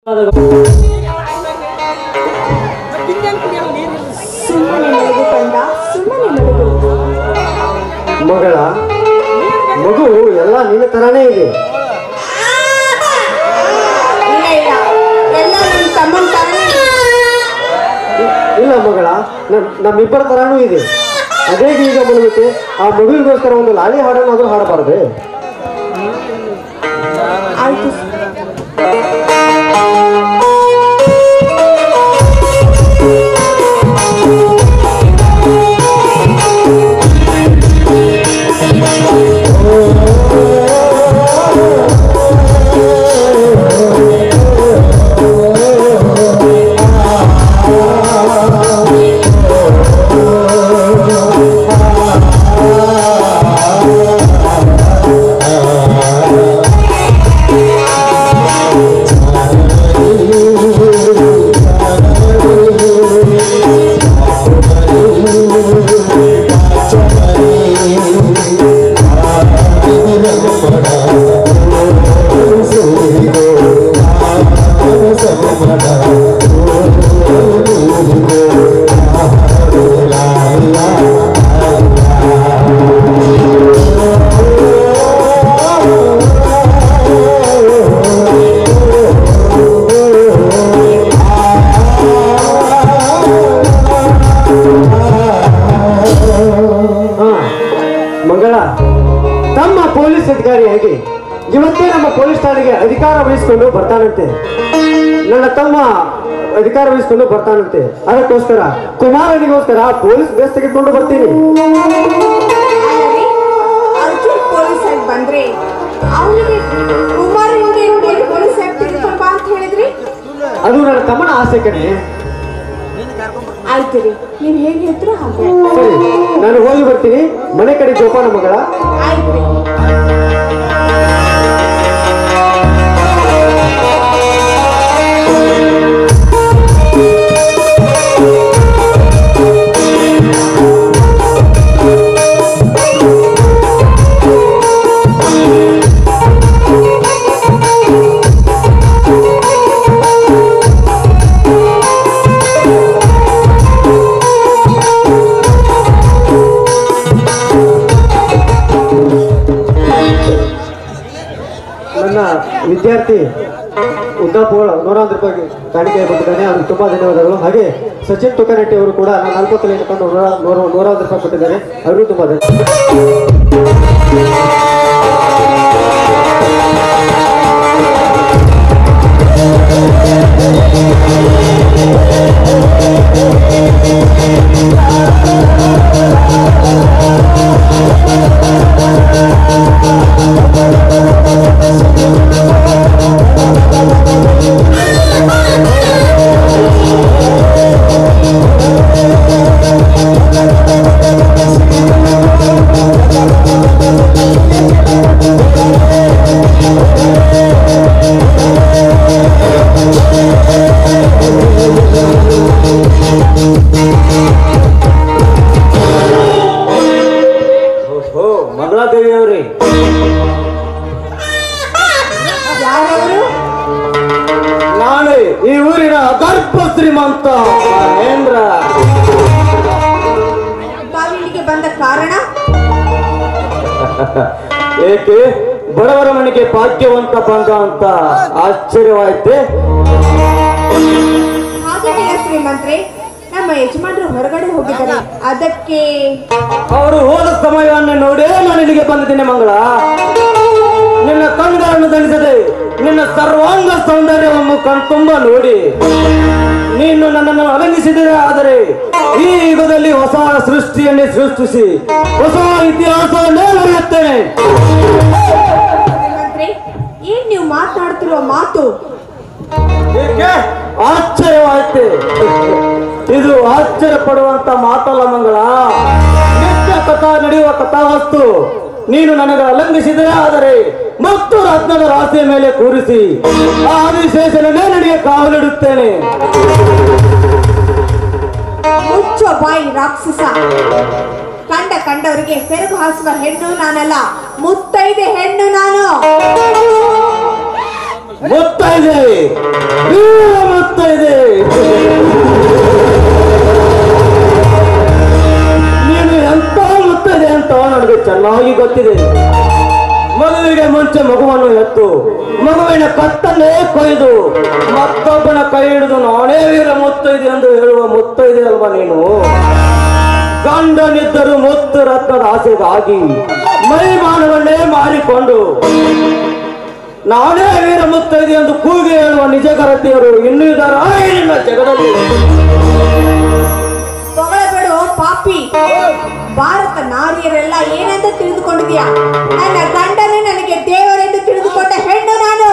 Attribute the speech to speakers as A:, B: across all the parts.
A: ಸುಮ್ಮನೆ ಮಲಗು ಕಂದ ಸುಮ್ಮನೆ ಮಲಗು
B: ಮಗಳ ಮಗು ಎಲ್ಲ ನಿನ್ನ ತರಾನೇ ಇದೆ
A: ಇಲ್ಲ ಇಲ್ಲ ಎಲ್ಲ ನನ್ನ ತಮ್ಮನ ತರನೇ
B: ಇಲ್ಲ ಮಗಳ ನಮ್ ನಮ್ಮಿಬ್ಬರ ತರಾನೂ ಇದೆ ಅದೇ ಈಗ ಮಲಗುತ್ತೆ ಆ ಮಗುವಿಗೋಸ್ಕರ ಒಂದು ಲಾಲಿ ಹಾಡನ್ನಾದ್ರೂ ಹಾಡಬಾರ್ದೆ
A: ಆಯ್ತು
B: ಹಾ ಮಂಗಳ ತಮ್ಮ ಪೊಲೀಸ್ ಅಧಿಕಾರಿಯಾಗಿ ಇವತ್ತೇ ನಮ್ಮ ಪೊಲೀಸ್ ಠಾಣೆಗೆ ಅಧಿಕಾರ ವಹಿಸಿಕೊಂಡು ಬರ್ತಾನಂತೆ ನನ್ನ ತಮ್ಮ ಅಧಿಕಾರ ವಹಿಸಿಕೊಂಡು ಬರ್ತಾನಂತೆ ಅದಕ್ಕೋಸ್ಕರ ಕುಮಾರನಿಗೋಸ್ಕರ ಪೊಲೀಸ್ ಬೇಸ್ ತೆಗೆದುಕೊಂಡು ಬರ್ತೀನಿ
A: ಅಲ್ಲದೆ ಅರ್ಜುನ್ ಪೊಲೀಸ್ ಆಗಿ ಬಂದ್ರೆ ಅವನಿಗೆ ಕುಮಾರ್ ಮುಂದೆ ನೋಡಿ ಪೊಲೀಸ್ ಆಗಿ ತೆಗೆದುಕೊಂಡು ಬಾ ಅಂತ ಹೇಳಿದ್ರಿ
B: ಅದು ನನ್ನ ತಮ್ಮನ ಆಸೆ ಕಣೆ
A: ಆಯ್ತು ರೀ ನೀವು ಹೇಗೆ ಹೇಳ್ತೀರೋ ಹಾಗೆ
B: ಸರಿ ನಾನು ಹೋಗಿ ಬರ್ತೀನಿ ಮನೆ ಕಡೆ ಜೋಪಾನ ಮಗಳ
A: ಆಯ್ತು ರೀ
B: ನನ್ನ ವಿದ್ಯಾರ್ಥಿ ಉದ್ದಾಪುರ ನೂರ ಒಂದು ರೂಪಾಯಿ ಕಾಣಿಕೆ ಕೊಟ್ಟಿದ್ದಾನೆ ಅವ್ರಿಗೆ ತುಂಬಾ ಧನ್ಯವಾದಗಳು ಹಾಗೆ ಸಚಿನ್ ತುಕನಟ್ಟಿ ಅವರು ಕೂಡ ನಾನು ನಾಲ್ಕು ಇಟ್ಕೊಂಡು ನೂರ ನೂರ ನೂರ ಒಂದು ರೂಪಾಯಿ ಕೊಟ್ಟಿದ್ದಾರೆ ಅವರಿಗೂ ತುಂಬಾ ಧನ್ಯವಾದ
C: ಓ ಮಂಗಳಾದೇವಿ ಅವ್ರಿ
A: ಯಾರವರು
C: ನಾನು ಈ ಊರಿನ ಗರ್ಭ ಶ್ರೀಮಂತ ಮಹೇಂದ್ರ
A: ತಾವಿಲ್ಲಿಗೆ ಬಂದ ಕಾರಣ
C: ಏಕೆ ಬಡವರ ಮನೆಗೆ ಭಾಗ್ಯವಂತ ಬಂದ ಅಂತ ಆಶ್ಚರ್ಯವಾಯ್ತೆ
A: ಹಾಗೇನಿಲ್ಲ ಶ್ರೀಮಂತ್ರೆ ನಮ್ಮ ಯಜಮಾನರು ಹೊರಗಡೆ ಹೋಗಿದ್ದಾರೆ ಅದಕ್ಕೆ
C: ಅವರು ಹೋದ ಸಮಯವನ್ನು ನೋಡೇ ನಾನು ಇಲ್ಲಿಗೆ ಬಂದಿದ್ದೇನೆ ಮಂಗಳ ನಿನ್ನ ಕಣ್ಗಳನ್ನು ಧರಿಸದೆ ನಿನ್ನ ಸರ್ವಾಂಗ ಸೌಂದರ್ಯವನ್ನು ಕಣ್ತುಂಬ ನೋಡಿ ನೀನು ನನ್ನನ್ನು ಅಲಂಘಿಸಿದರೆ ಆದರೆ ಈ ಯುಗದಲ್ಲಿ ಹೊಸ ಸೃಷ್ಟಿಯನ್ನೇ ಸೃಷ್ಟಿಸಿ ಹೊಸ ಇತಿಹಾಸವನ್ನೇ ಬರೆಯುತ್ತೇನೆ
A: ಶ್ರೀಮಂತ್ರೆ ಏನ್ ನೀವು ಮಾತನಾಡ್ತಿರುವ ಮಾತು
C: ಏಕೆ ಆಶ್ಚರ್ಯವಾಯ್ತೆ ಇದು ಆಶ್ಚರ್ಯ ಪಡುವಂತ ಮಾತಲ್ಲ ಮಂಗಳ ನಿತ್ಯ ಕಥಾ ನಡೆಯುವ ಕಥಾವಸ್ತು ನೀನು ನನಗೆ ಅಲಂಘಿಸಿದರೆ ಆದರೆ ಮತ್ತು ರತ್ನದ ರಾಶಿಯ ಮೇಲೆ ಕೂರಿಸಿ ಆ ಆದಿಶೇಷನೇ ನನಗೆ ಕಾವಲಿಡುತ್ತೇನೆ
A: ಮುಚ್ಚೋ ಬಾಯಿ ರಾಕ್ಷಸ ಕಂಡ ಕಂಡವರಿಗೆ ಸೆರಗು ಹಾಸುವ ಹೆಣ್ಣು ನಾನಲ್ಲ ಮುತ್ತೈದೆ ಹೆಣ್ಣು ನಾನು
C: ಮುತ್ತೈದೆ ವೀರ ಮುತ್ತೈದೆ ನೀನು ಎಂತ ಮುತ್ತೈದೆ ಅಂತ ನನಗೆ ಚೆನ್ನಾಗಿ ಗೊತ್ತಿದೆ ಮಗುವಿಗೆ ಮುಂಚೆ ಮಗುವನ್ನು ಎತ್ತು ಮಗುವಿನ ಕತ್ತನ್ನೇ ಕೊಯ್ದು ಮತ್ತೊಬ್ಬನ ಕೈ ಹಿಡಿದು ನಾನೇ ವೀರ ಮುತ್ತೈದೆ ಎಂದು ಹೇಳುವ ಮುತ್ತೈದೆ ಅಲ್ವಾ ನೀನು ಗಂಡನಿದ್ದರು ಮುತ್ತು ರತ್ನದ ಆಸೆಗಾಗಿ ಮೈಮಾನವನ್ನೇ ಮಾರಿಕೊಂಡು ನಾನೇ ವೀರ ಮುತ್ತೈದೆ ಎಂದು ಕೂಗಿ ಹೇಳುವ ನಿಜಗರತಿಯರು ಇನ್ನೂ ಇದ್ದಾರ ನಿನ್ನ ಜಗದಲ್ಲಿ
A: ಹೊಗಳಬೇಡು ಪಾಪಿ ಭಾರತ ನಾರಿಯರೆಲ್ಲ ಏನಂತ ತಿಳಿದುಕೊಂಡಿದ್ಯಾ ನನ್ನ ಗಂಡನೇ ನನಗೆ ದೇವರೆಂದು ತಿಳಿದುಕೊಂಡ ಹೆಣ್ಣು ನಾನು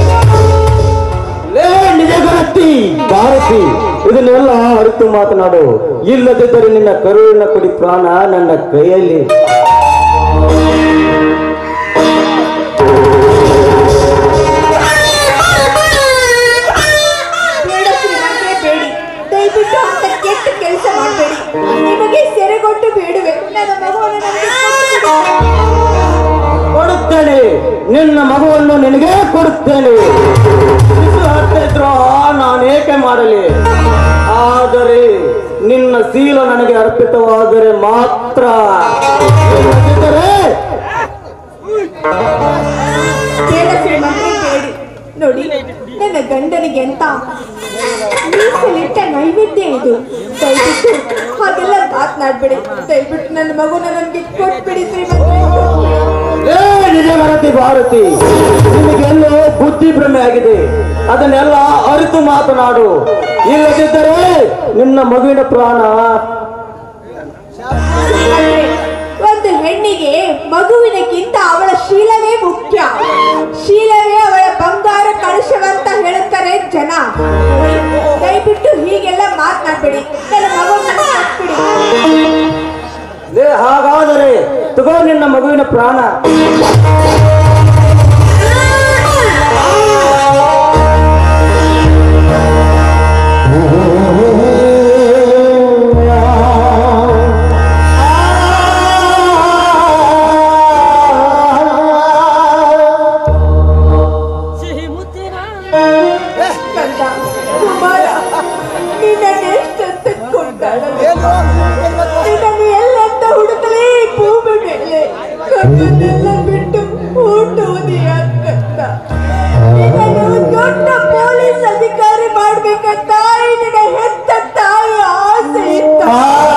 C: ಲೇ ನಿಜಗರತಿ ಭಾರತಿ ಇದನ್ನೆಲ್ಲ ಅರಿತು ಮಾತನಾಡು ಇಲ್ಲದಿದ್ದರೆ ನಿನ್ನ ಕರುಳಿನ ಕುಡಿ ಪ್ರಾಣ ನನ್ನ ಕೈಯಲ್ಲಿ
A: ಬೇಡ ಶ್ರೀಮಂತೆ ಬೇಡಿ ದಯವಿಟ್ಟು ಅಂತ ಕೆಟ್ಟ ಕೆಲಸ ಮಾಡಬೇಡಿ ನಿಮಗೆ ಸೆರೆಗೊಟ್ಟು ಬೇಡುವೆ ನನ್ನ ಮಗುವನ್ನು ನನಗೆ ಕೊಟ್ಟು ಬಿಡಿ.
C: ಕೊಡುತ್ತೇನೆ ನಿನ್ನ ಮಗುವನ್ನು ನಿನಗೆ ಕೊಡುತ್ತೇನೆ ಇದು ಹತ್ತಿದ್ರು ನಾನೇಕೆ ಮಾಡಲಿ ಆದರೆ ನಿನ್ನ ಶೀಲ ನನಗೆ ಅರ್ಪಿತವಾದರೆ ಮಾತ್ರ ಇಲ್ಲದಿದ್ದರೆ
A: ಬೇಡ ಶ್ರೀಮಂತೆ ಬೇಡಿ ನೋಡಿ ನನ್ನ ಗಂಡನಿಗೆ ಅಂತ ಮೀಸಲಿಟ್ಟ ನೈವೇದ್ಯ ಇದು ದಯವಿಟ್ಟು ಹಾಗೆಲ್ಲ ಮಾತನಾಡ್ಬೇಡಿ ದಯವಿಟ್ಟು ನನ್ನ ಮಗುನ ನನಗೆ ಕೊಟ್ಬಿಡಿ ಶ್ರೀಮಂತೆ
C: ಏ ನಿಜ ಭಾರತಿ ಭಾರತಿ ನಿನಗೆಲ್ಲೋ ಬುದ್ಧಿ ಭ್ರಮೆ ಆಗಿದೆ ಅದನ್ನೆಲ್ಲ ಅರಿತು ಮಾತನಾಡು ಇಲ್ಲದಿದ್ದರೆ ನಿನ್ನ ಮಗುವಿನ ಪ್ರಾಣ
A: ಅಂದ್ರೆ ಒಂದು ಹೆಣ್ಣಿಗೆ ಮಗುವಿನಕ್ಕಿಂತ ಅವಳ ಶೀಲವೇ ಮುಖ್ಯ ಶೀಲವೇ ಅವಳ ಬಂಗಾರ ಕಳಶವಂತ ಹೇಳುತ್ತಾರೆ ಜನ ದಯವಿಟ್ಟು ಹೀಗೆಲ್ಲ ಮಾತನಾಡ್ಬೇಡಿ ನನ್ನ ಮಗುವನ್ನ ಕೊಟ್ಬಿಡಿ
C: ಲೇ ಹಾಗಾದರೆ ತಗೋ ನಿನ್ನ ಮಗುವಿನ ಪ್ರಾಣ
A: ಕಂದ ಕುಮಾರ ನಿನ್ನನ್ನು ಎಷ್ಟಂತ ಕೊಂಡಾಡಲು ನಿನ್ನನ್ನು ಎಲ್ಲಂತ ಹುಡುಕಲೇ ಈ ಭೂಮಿ ಮೇಲೆ ಕಣ್ಣನ್ನೆಲ್ಲ ಬಿಟ್ಟು ಹುಟ್ಟುವುದೆಯ ಕಂದ ನಿನ್ನನ್ನು ದೊಡ್ಡ ಪೊಲೀಸ್ ಅಧಿಕಾರಿ ಮಾಡ್ಬೇಕಂತ ನಿನ್ನ ಹೆತ್ತ ತಾಯಿ ಆಸೆ ಇತ್ತು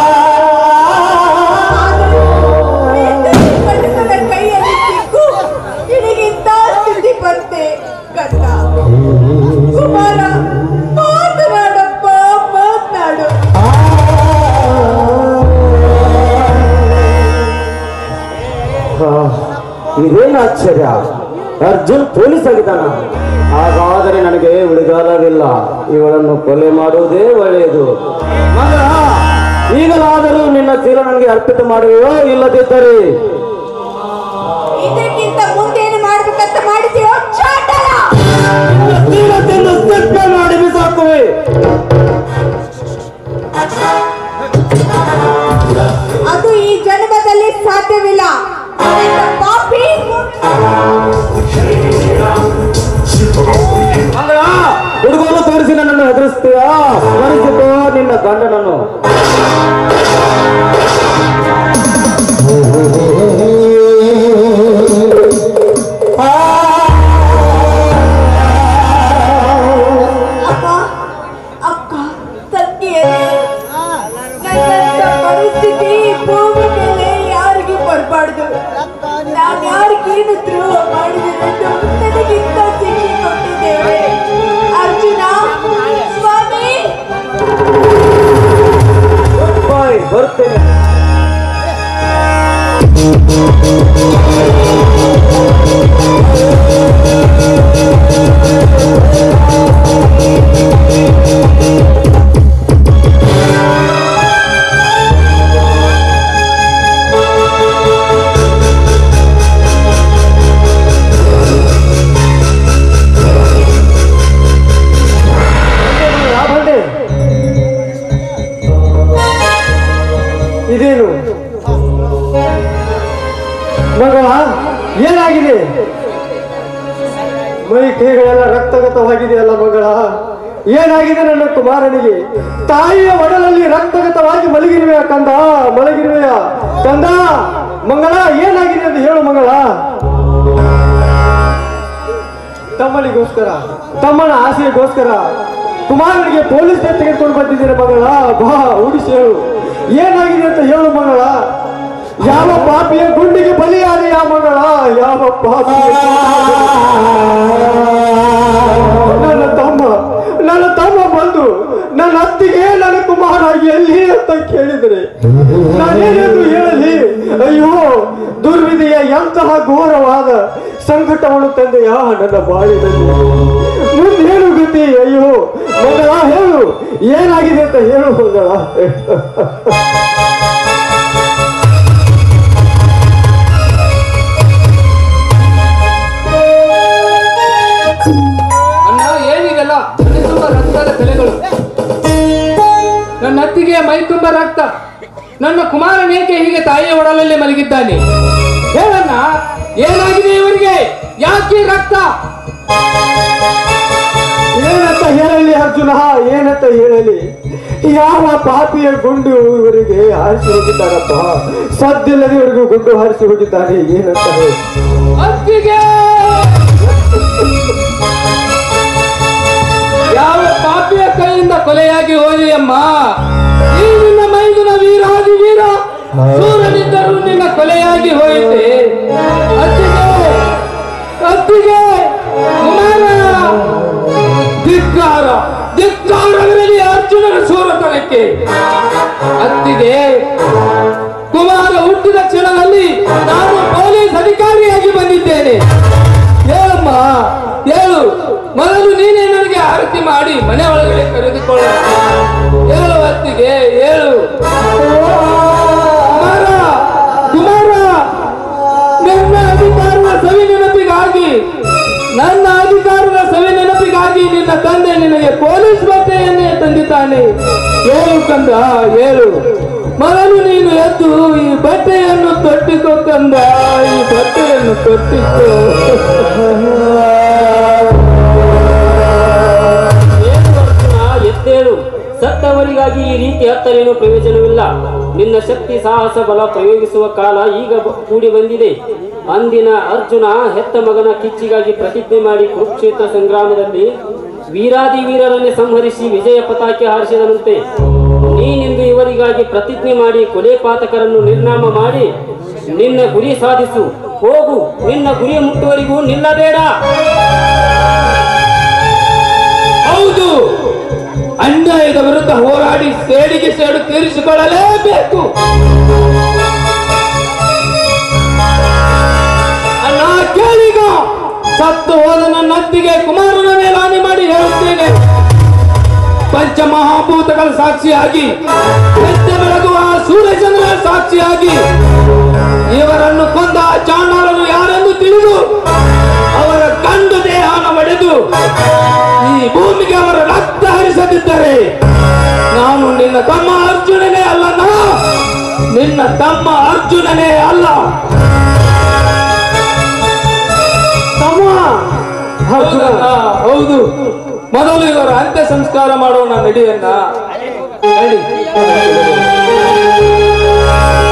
A: ಆದರೆ ನಿನ್ನ ಮನಸ್ಸನ ಕೈಯಲ್ಲಿ ಸಿಕ್ಕು ನಿನಗಿಂತ ಸ್ಥಿತಿ ಬಂತೆ ಕಂದ ಕುಮಾರ ಮಾತನಾಡಪ್ಪ ಮಾತನಾಡು
C: ಆ, ಇದೇನು ಆಶ್ಚರ್ಯ ಅರ್ಜುನ್ ಪೊಲೀಸ್ ಆಗಿದ್ದಾನ ಹಾಗಾದರೆ ನನಗೆ ಉಳಿಗಾಲವಿಲ್ಲ ಇವಳನ್ನು ಕೊಲೆ ಮಾಡುವುದೇ ಒಳ್ಳೆಯದು ಮಗ ಈಗಲಾದರೂ ನಿನ್ನ ತೀರ ನನಗೆ ಅರ್ಪಿತ ಮಾಡುವೆಯೋ ಇಲ್ಲದಿದ್ದರೆ
A: ಇದಕ್ಕಿಂತ ಮುಂದೇನು ಮಾಡ್ಬೇಕಂತ ಮಾಡಿದ್ಯೋ ಚಾಟಲ
C: ನಿನ್ನ ತೀರ ತಿಂದು ಸಿಪ್ಪೆ ಮಾಡಿ ಬಿಸಾಕುವೆ
A: ಅದು ಈ ಜನ್ಮದಲ್ಲಿ ಸಾಧ್ಯವಿಲ್ಲ ಅದರಿಂದ ಪಾಪಿ
C: ಮಗ ಹುಡುಗರು ತೋರಿಸಿ ನನ್ನನ್ನು ಹೆದರಿಸ್ತೀಯಾ ಸ್ಮರಿಸಿಕೋ ನಿನ್ನ ಗಂಡನನ್ನು
A: ಅಕ್ಕ ಅಕ್ಕ ತಂಗಿಯರೇ ನನ್ನಂತ ಪರಿಸ್ಥಿತಿ ಭೂಮಿ ಮೇಲೆ ಯಾರಿಗೂ ಬರಬಾರ್ದು ನಾನು ಯಾರಿಗೇನು ದ್ರೋಹ ಮಾಡಿದೆನೆಂದು ನನಗಿಂತ ಶಿಕ್ಷೆ ಕೊಟ್ಟಿದ್ದೇವೆ ಅರ್ಜುನ ಸ್ವಾಮಿ
B: ರಕ್ತಗತವಾಗಿದೆಯಲ್ಲ ಮಗಳ ಏನಾಗಿದೆ ನನ್ನ ಕುಮಾರನಿಗೆ ತಾಯಿಯ ಒಡಲಲ್ಲಿ ರಕ್ತಗತವಾಗಿ ಮಲಗಿರುವೆಯ ಕಂದ ಮಲಗಿರುವೆಯ ಕಂದ ಮಂಗಳ ಏನಾಗಿದೆ ಅಂತ ಹೇಳು ಮಂಗಳ ತಮ್ಮನಿಗೋಸ್ಕರ ತಮ್ಮನ ಆಸೆಗೋಸ್ಕರ ಕುಮಾರನಿಗೆ ಪೊಲೀಸ್ ತೆಗೆದುಕೊಂಡು ಬಂದಿದ್ದೀರ ಮಗಳ ಬಾ ಉಡಿಸಿ ಹೇಳು ಏನಾಗಿದೆ ಅಂತ ಹೇಳು ಮಗಳ ಯಾವ ಪಾಪಿಯ ಗುಂಡಿಗೆ ಬಲಿಯಾದ ಯಾವ ಮಗಳ ಯಾವ ಪಾಪಿಯ ನನ್ನ ತಮ್ಮ ನನ್ನ ತಮ್ಮ ಬಂದು ನನ್ನ ಅತ್ತಿಗೆ ನನ್ನ ಕುಮಾರ ಎಲ್ಲಿ ಅಂತ ಕೇಳಿದ್ರೆ ನಾನೇನೆಂದು ಹೇಳಲಿ ಅಯ್ಯೋ ದುರ್ವಿಧಿಯ ಎಂತಹ ಘೋರವಾದ ಸಂಕಟವನ್ನು ತಂದೆಯ ನನ್ನ ಬಾಳಿನಲ್ಲಿ ಮುಂದೆ ಹೇಳು ಗತಿ ಅಯ್ಯೋ ಮಗಳ ಹೇಳು ಏನಾಗಿದೆ ಅಂತ ಹೇಳು ಮಗಳ
D: ಅಣ್ಣ ಏನಿದೆಲ್ಲ ಮನೆ ತುಂಬ ರಕ್ತದ ಕಲೆಗಳು ನನ್ನ ಅತ್ತಿಗೆ ಮೈ ತುಂಬ ರಕ್ತ ನನ್ನ ಕುಮಾರನೇಕೆ ಹೀಗೆ ತಾಯಿಯ ಒಡಲಲ್ಲಿ ಮಲಗಿದ್ದಾನೆ ಹೇಳಣ್ಣ ಏನಾಗಿದೆ ಇವರಿಗೆ ಯಾಕೆ ರಕ್ತ
B: ಏನಂತ ಹೇಳಲಿ ಅರ್ಜುನ ಏನಂತ ಹೇಳಲಿ ಯಾವ ಪಾಪಿಯ ಗುಂಡು ಇವರಿಗೆ ಹಾರಿಸಿ ಹೋಗಿದ್ದಾರಪ್ಪ ಸದ್ದಿಲ್ಲದೆ ಇವರಿಗೂ ಗುಂಡು ಹಾರಿಸಿ ಹೋಗಿದ್ದಾರೆ ಏನಂತ ಹೇಳಿ
D: ಅತ್ತಿಗೆ ಯಾವ ಪಾಪಿಯ ಕೈಯಿಂದ ಕೊಲೆಯಾಗಿ ಹೋಗಿ ಅಮ್ಮ ಈ ನಿನ್ನ ಮೈದುನ ವೀರಾದಿ ವೀರ ಸೂರನಿದ್ದರೂ ನಿನ್ನ ಕೊಲೆಯಾಗಿ ಹೋಯಿತೆ ಅತ್ತಿಗೆ ಅತ್ತಿಗೆ ಕುಮಾರ ಧಿಕ್ಕಾರ ಧಿಕ್ಕಾರವಿರಲಿ ಅರ್ಜುನನ ಸೂರತನಕ್ಕೆ ಅತ್ತಿಗೆ ಕುಮಾರ ಹುಟ್ಟಿದ ಕ್ಷಣದಲ್ಲಿ ನಾನು ಪೊಲೀಸ್ ಅಧಿಕಾರಿಯಾಗಿ ಬಂದಿದ್ದೇನೆ ಹೇಳಮ್ಮ ಹೇಳು ಮೊದಲು ನೀನೇ ನನಗೆ ಆರತಿ ಮಾಡಿ ಮನೆ ಒಳಗಡೆ ಕರೆದುಕೊಳ್ಳ ಹೇಳು ಅತ್ತಿಗೆ ಹೇಳು ಕುಮಾರ ಕುಮಾರ ನನ್ನ ಅಧಿಕಾರದ ಸವಿ ನೆನಪಿಗಾಗಿ ನನ್ನ ಅಧಿಕಾರದ ಸವಿ ನೆನಪಿಗಾಗಿ ನಿನ್ನ ತಂದೆ ನಿನಗೆ ಪೊಲೀಸ್ ಬಟ್ಟೆಯನ್ನೇ ತಂದಿದ್ದಾನೆ ಹೇಳು ಕಂದ ಹೇಳು ಮೊದಲು ನೀನು ಎದ್ದು ಈ ಬಟ್ಟೆಯನ್ನು ತೊಟ್ಟಿಕೋ ಕಂದ ಈ ಬಟ್ಟೆಯನ್ನು ತೊಟ್ಟಿಕೋ
E: ಏನು ಅರ್ಜುನ ಎದ್ದೇಳು ಸತ್ತವರಿಗಾಗಿ ಈ ರೀತಿ ಹತ್ತರೇನು ಪ್ರಯೋಜನವಿಲ್ಲ ನಿನ್ನ ಶಕ್ತಿ ಸಾಹಸ ಬಲ ಪ್ರಯೋಗಿಸುವ ಕಾಲ ಈಗ ಬ- ಕೂಡಿ ಬಂದಿದೆ ಅಂದಿನ ಅರ್ಜುನ ಹೆತ್ತ ಮಗನ ಕಿಚ್ಚಿಗಾಗಿ ಪ್ರತಿಜ್ಞೆ ಮಾಡಿ ಕುರುಕ್ಷೇತ್ರ ಸಂಗ್ರಾಮದಲ್ಲಿ ವೀರಾದಿ ವೀರರನ್ನೇ ಸಂಹರಿಸಿ ವಿಜಯ ಪತಾಕೆ ಹಾರಿಸಿದನಂತೆ ನೀನಿಂದು ಇವರಿಗಾಗಿ ಪ್ರತಿಜ್ಞೆ ಮಾಡಿ ಕೊಲೆ ಪಾತಕರನ್ನು ನಿರ್ನಾಮ ಮಾಡಿ ನಿನ್ನ ಗುರಿ ಸಾಧಿಸು ಹೋಗು ನಿನ್ನ ಗುರಿ ಮುಟ್ಟುವರಿಗೂ ನಿಲ್ಲಬೇಡ
D: ಹೌದು ಅನ್ಯಾಯದ ವಿರುದ್ಧ ಹೋರಾಡಿ ಸೇಡಿಗೆ ಸೇಡು ತೀರಿಸಿಕೊಳ್ಳಲೇಬೇಕು ಅಣ್ಣ ಕೇಳಿಗ ಸತ್ತು ಹೋದ ನನ್ನ ಅತ್ತಿಗೆ ಕುಮಾರನ ಮೇಲೆ ಹಾನಿ ಮಾಡಿ ಹೇಳುತ್ತೇನೆ ಪಂಚಮಹಾಭೂತಗಳ ಸಾಕ್ಷಿಯಾಗಿ ನಿತ್ಯ ಬೆಳಗುವ ಸೂರ್ಯಚಂದ್ರ ಸಾಕ್ಷಿಯಾಗಿ ಇವರನ್ನು ಕೊಂದ ಚಾಂಡಾಲನು ಯಾರೆಂದು ತಿಳಿದು ಅವರ ಕಂಡು ದೇಹನ ಒಡೆದು ಈ ಭೂಮಿಗೆ ಅವರ ರಕ್ತ ಹರಿಸದಿದ್ದರೆ ನಾನು ನಿನ್ನ ತಮ್ಮ ಅರ್ಜುನನೇ ಅಲ್ಲನ ನಿನ್ನ ತಮ್ಮ ಅರ್ಜುನನೇ ಅಲ್ಲ
B: ತಮ್ಮ ಅರ್ಜುನ
D: ಹೌದಣ್ಣ, ಹೌದು ಮೊದಲು ಇವರ ಅಂತ್ಯ ಸಂಸ್ಕಾರ ಮಾಡೋಣ ನಡಿಯನ್ನ ನಡಿ